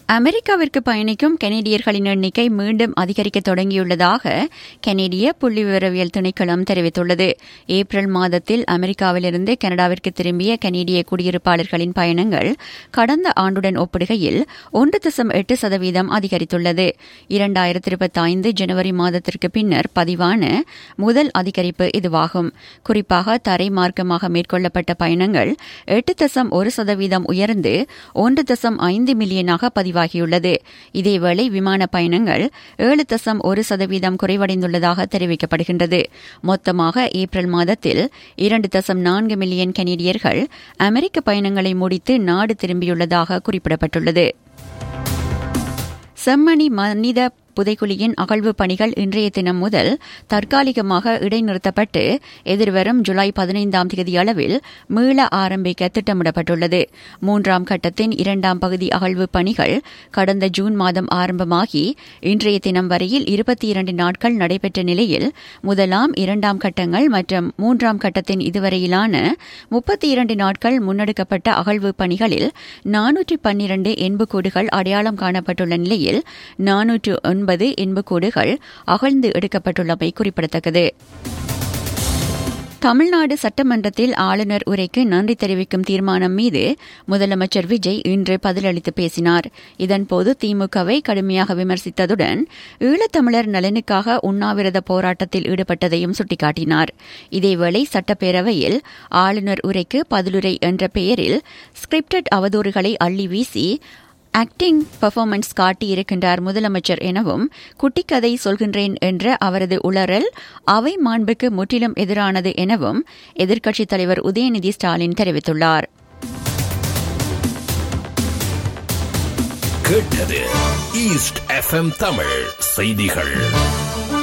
அமெரிக்காவிற்கு பயணிக்கும் கனேடியர்களின் எண்ணிக்கை மீண்டும் அதிகரிக்க தொடங்கியுள்ளதாக கனேடிய புள்ளிவிவரவியல் திணைக்களம் தெரிவித்துள்ளது ஏப்ரல் மாதத்தில் அமெரிக்காவிலிருந்து கனடாவிற்கு திரும்பிய கனேடிய குடியிருப்பாளர்களின் பயணங்கள் கடந்த ஆண்டுடன் ஒப்பிடுகையில் ஒன்று தசம் எட்டு சதவீதம் அதிகரித்துள்ளது இரண்டாயிரத்தி இருபத்தி ஐந்து ஜனவரி மாதத்திற்கு பின்னர் பதிவான முதல் அதிகரிப்பு இதுவாகும் குறிப்பாக தரை மார்க்கமாக மேற்கொள்ளப்பட்ட பயணங்கள் எட்டு தசம் ஒரு சதவீதம் உயர்ந்து ஒன்று தசம் ஐந்து மில்லியனாக பதிவாகியுள்ளது இதேவேளை விமான பயணங்கள் ஏழு தசம் ஒரு சதவீதம் குறைவடைந்துள்ளதாக தெரிவிக்கப்படுகின்றது மொத்தமாக ஏப்ரல் மாதத்தில் இரண்டு தசம் நான்கு மில்லியன் கனேடியர்கள் அமெரிக்க பயணங்களை முடித்து நாடு திரும்பியுள்ளதாக குறிப்பிடப்பட்டுள்ளது செம்மணி மனித புதைக்குழியின் அகழ்வு பணிகள் இன்றைய தினம் முதல் தற்காலிகமாக இடைநிறுத்தப்பட்டு எதிர்வரும் ஜூலை பதினைந்தாம் தேதி அளவில் மீள ஆரம்பிக்க திட்டமிடப்பட்டுள்ளது மூன்றாம் கட்டத்தின் இரண்டாம் பகுதி அகழ்வு பணிகள் கடந்த ஜூன் மாதம் ஆரம்பமாகி இன்றைய தினம் வரையில் இருபத்தி இரண்டு நாட்கள் நடைபெற்ற நிலையில் முதலாம் இரண்டாம் கட்டங்கள் மற்றும் மூன்றாம் கட்டத்தின் இதுவரையிலான முப்பத்தி இரண்டு நாட்கள் முன்னெடுக்கப்பட்ட அகழ்வு பணிகளில் நானூற்றி பன்னிரண்டு எண்புக்கூடுகள் அடையாளம் காணப்பட்டுள்ள நிலையில் நானூற்று ஒன்பது எண்புக்கூடுகள் அகழ்ந்து எடுக்கப்பட்டுள்ளமை குறிப்பிடத்தக்கது தமிழ்நாடு சட்டமன்றத்தில் ஆளுநர் உரைக்கு நன்றி தெரிவிக்கும் தீர்மானம் மீது முதலமைச்சர் விஜய் இன்று பதிலளித்து பேசினார் இதன்போது திமுகவை கடுமையாக விமர்சித்ததுடன் ஈழத்தமிழர் நலனுக்காக உண்ணாவிரத போராட்டத்தில் ஈடுபட்டதையும் சுட்டிக்காட்டினார் இதேவேளை சட்டப்பேரவையில் ஆளுநர் உரைக்கு பதிலுரை என்ற பெயரில் ஸ்கிரிப்டட் அவதூறுகளை அள்ளி வீசி ஆக்டிங் பெர்ஃபார்மன்ஸ் காட்டியிருக்கின்றார் முதலமைச்சர் எனவும் குட்டிக்கதை சொல்கின்றேன் என்ற அவரது உளறல் அவை மாண்புக்கு முற்றிலும் எதிரானது எனவும் எதிர்க்கட்சித் தலைவர் உதயநிதி ஸ்டாலின் தெரிவித்துள்ளார் கேட்டது ஈஸ்ட் எஃப்எம் தமிழ் செய்திகள்